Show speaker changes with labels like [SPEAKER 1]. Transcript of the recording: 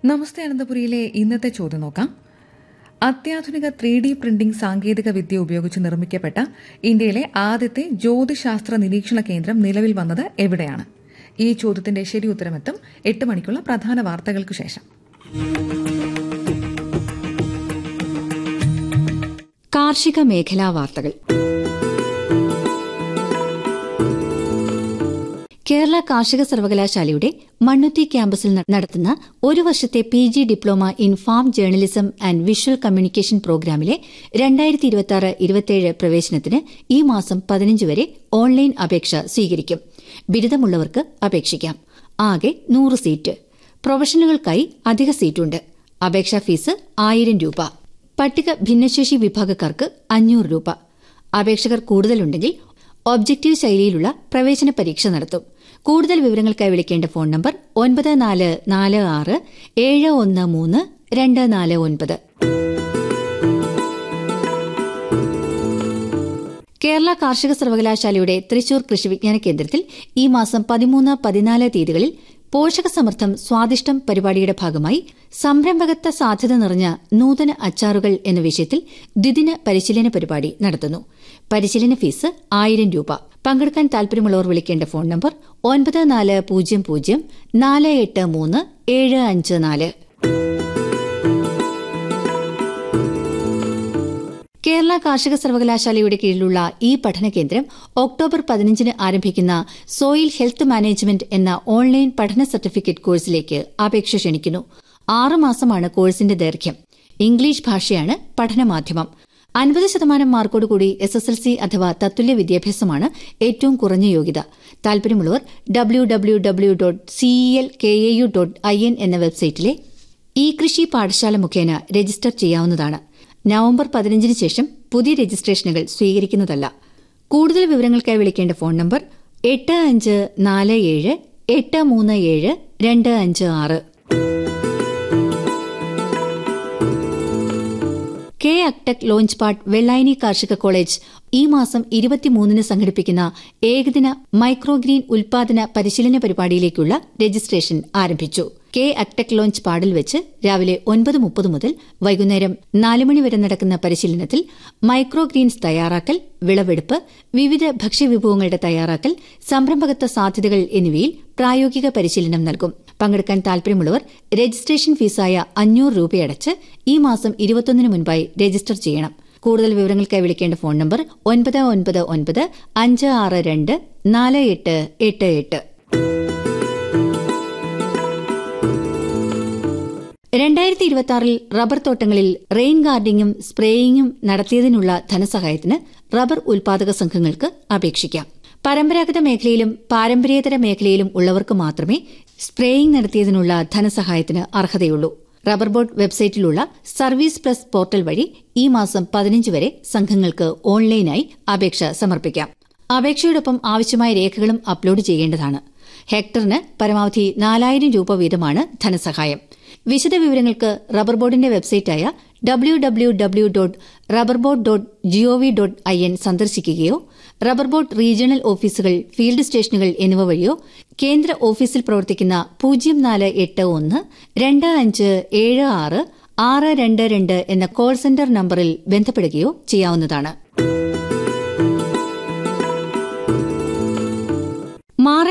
[SPEAKER 1] നമസ്തേ അനന്തപുരിയിലെ ഇന്നത്തെ ചോദ്യം നോക്കാം അത്യാധുനിക ത്രീ ഡി പ്രിന്റിംഗ് സാങ്കേതിക വിദ്യ ഉപയോഗിച്ച് നിർമ്മിക്കപ്പെട്ട ഇന്ത്യയിലെ ആദ്യത്തെ ജ്യോതിശാസ്ത്ര നിരീക്ഷണ കേന്ദ്രം നിലവിൽ വന്നത് എവിടെയാണ് ഈ ചോദ്യത്തിന്റെ ശരി ഉത്തരമെത്തും എട്ട് മണിക്കുള്ള പ്രധാന വാർത്തകൾക്ക് ശേഷം
[SPEAKER 2] കാർഷിക മേഖലാ വാർത്തകൾ കേരള കാർഷിക സർവകലാശാലയുടെ മണ്ണുത്തി ക്യാമ്പസിൽ ന- നടത്തുന്ന ഒരു വർഷത്തെ P G diploma in farm journalism and visual communication പ്രോഗ്രാമിലെ രണ്ടായിരത്തി ഇരുപത്തിയാറ് ഇരുപത്തിയേഴ് പ്രവേശനത്തിന് ഈ മാസം പതിനഞ്ച് വരെ ഓൺലൈൻ അപേക്ഷ സ്വീകരിക്കും ബിരുദമുള്ളവർക്ക് അപേക്ഷിക്കാം ആകെ നൂറ് സീറ്റ് പ്രൊഫഷണലുകൾക്കായി അധിക സീറ്റുണ്ട് അപേക്ഷാ ഫീസ് ആയിരം രൂപ പട്ടിക ഭിന്നശേഷി വിഭാഗക്കാർക്ക് അഞ്ഞൂറ് രൂപ അപേക്ഷകർ കൂടുതലുണ്ടെങ്കിൽ ഒബ്ജക്റ്റീവ് ശൈലിയിലുള്ള പ്രവേശന പരീക്ഷ നടത്തും കൂടുതൽ വിവരങ്ങൾക്കായി വിളിക്കേണ്ട ഫോൺ നമ്പർ ഒൻപത് നാല് നാല് ആറ് ഏഴ് ഒന്ന് മൂന്ന് രണ്ട് നാല് ഒൻപത് കേരള കാർഷിക സർവകലാശാലയുടെ തൃശൂർ കൃഷി വിജ്ഞാന കേന്ദ്രത്തിൽ ഈ മാസം പതിമൂന്ന് പതിനാല് തീയതികളിൽ പോഷകസമൃദ്ധം സ്വാദിഷ്ടം പരിപാടിയുടെ ഭാഗമായി സംരംഭകത്വ സാധ്യത നിറഞ്ഞ നൂതന അച്ചാറുകൾ എന്ന വിഷയത്തിൽ ദ്വിദിന പരിശീലന പരിപാടി നടത്തുന്നു പരിശീലന ഫീസ് ആയിരം രൂപ പങ്കെടുക്കാൻ താൽപര്യമുള്ളവർ വിളിക്കേണ്ട ഫോൺ നമ്പർ ഒൻപത് നാല് പൂജ്യം പൂജ്യം നാല് എട്ട് മൂന്ന് ഏഴ് അഞ്ച് നാല് കേരള കാർഷിക സർവകലാശാലയുടെ കീഴിലുള്ള ഈ പഠന കേന്ദ്രം ഒക്ടോബർ പതിനഞ്ചിന് ആരംഭിക്കുന്ന സോയിൽ ഹെൽത്ത് മാനേജ്മെന്റ് എന്ന ഓൺലൈൻ പഠന സർട്ടിഫിക്കറ്റ് കോഴ്സിലേക്ക് അപേക്ഷ ക്ഷണിക്കുന്നു ആറ് മാസമാണ് കോഴ്സിന്റെ ദൈർഘ്യം ഇംഗ്ലീഷ് ഭാഷയാണ് പഠനമാധ്യമം അൻപത് ശതമാനം മാർക്കോടുകൂടി എസ് എസ് എൽ സി അഥവാ തത്തുല്യ വിദ്യാഭ്യാസമാണ് ഏറ്റവും കുറഞ്ഞ യോഗ്യത താൽപര്യമുള്ളവർ W W W dot CEL K A U dot I N എന്ന വെബ്സൈറ്റിലെ ഇ കൃഷി പാഠശാല മുഖേന രജിസ്റ്റർ ചെയ്യാവുന്നതാണ് നവംബർ പതിനഞ്ചിന് ശേഷം പുതിയ രജിസ്ട്രേഷനുകൾ സ്വീകരിക്കുന്നതല്ല കൂടുതൽ വിവരങ്ങൾക്കായി വിളിക്കേണ്ട ഫോൺ നമ്പർ എട്ട് അഞ്ച് നാല് ഏഴ് എട്ട് മൂന്ന് ഏഴ് രണ്ട് അഞ്ച് ആറ് കെ അക്ടെക് ലോഞ്ച് പാട്ട് വെള്ളായണി കാർഷിക കോളേജ് ഈ മാസം ഇരുപത്തിമൂന്നിന് സംഘടിപ്പിക്കുന്ന ഏകദിന മൈക്രോഗ്രീൻ ഉൽപാദന പരിശീലന പരിപാടിയിലേക്കുള്ള രജിസ്ട്രേഷൻ ആരംഭിച്ചു കെ അക്ടെക് ലോഞ്ച് പാടിൽ വെച്ച് രാവിലെ ഒൻപത് മുപ്പത് മുതൽ വൈകുന്നേരം നാല് മണി വരെ നടക്കുന്ന പരിശീലനത്തിൽ മൈക്രോഗ്രീൻസ് തയ്യാറാക്കൽ വിളവെടുപ്പ് വിവിധ ഭക്ഷ്യവിഭവങ്ങളുടെ തയ്യാറാക്കൽ സംരംഭകത്വ സാധ്യതകൾ എന്നിവയിൽ പ്രായോഗിക പരിശീലനം നൽകും പങ്കെടുക്കാൻ താൽപര്യമുള്ളവർ രജിസ്ട്രേഷൻ ഫീസായ അഞ്ഞൂറ് രൂപയടച്ച് ഈ മാസം ഇരുപത്തൊന്നിന് മുൻപായി രജിസ്റ്റർ ചെയ്യണം കൂടുതൽ വിവരങ്ങൾക്കായി വിളിക്കേണ്ട ഫോൺ നമ്പർ ഒൻപത് ഒൻപത് ഒൻപത് അഞ്ച് ആറ് രണ്ട് നാല് എട്ട് എട്ട് എട്ട് രണ്ടായിരത്തി ഇരുപത്തിയാറിൽ റബ്ബർ തോട്ടങ്ങളിൽ റെയിൻ ഗാർഡിംഗും സ്പ്രേയിങ്ങും നടത്തിയതിനുള്ള ധനസഹായത്തിന് റബ്ബർ ഉൽപാദക സംഘങ്ങൾക്ക് അപേക്ഷിക്കാം പരമ്പരാഗത മേഖലയിലും പാരമ്പര്യേതര മേഖലയിലും ഉള്ളവർക്ക് മാത്രമേ സ്പ്രേയിംഗ് നടത്തിയതിനുള്ള ധനസഹായത്തിന് അർഹതയുള്ളൂ റബ്ബർ ബോർഡ് വെബ്സൈറ്റിലുള്ള സർവീസ് പ്ലസ് പോർട്ടൽ വഴി ഈ മാസം പതിനഞ്ച് വരെ സംഘങ്ങൾക്ക് ഓൺലൈനായി അപേക്ഷ സമർപ്പിക്കാം അപേക്ഷയോടൊപ്പം ആവശ്യമായ രേഖകളും അപ്ലോഡ് ചെയ്യേണ്ടതാണ് ഹെക്ടറിന് പരമാവധി നാലായിരം രൂപ വീതമാണ് ധനസഹായം വിശദ വിവരങ്ങൾക്ക് റബ്ബർ ബോർഡിന്റെ വെബ്സൈറ്റായ W W W dot rubber board dot GOV dot I N സന്ദർശിക്കുകയോ റബ്ബർ ബോർഡ് റീജിയണൽ ഓഫീസുകൾ ഫീൽഡ് സ്റ്റേഷനുകൾ എന്നിവ വഴിയോ കേന്ദ്ര ഓഫീസിൽ പ്രവർത്തിക്കുന്ന പൂജ്യം നാല് എട്ട് ഒന്ന് രണ്ട് അഞ്ച് ഏഴ് ആറ് ആറ് രണ്ട് രണ്ട് എന്ന കോൾ സെന്റർ നമ്പറിൽ ബന്ധപ്പെടുകയോ ചെയ്യാവുന്നതാണ് മാറ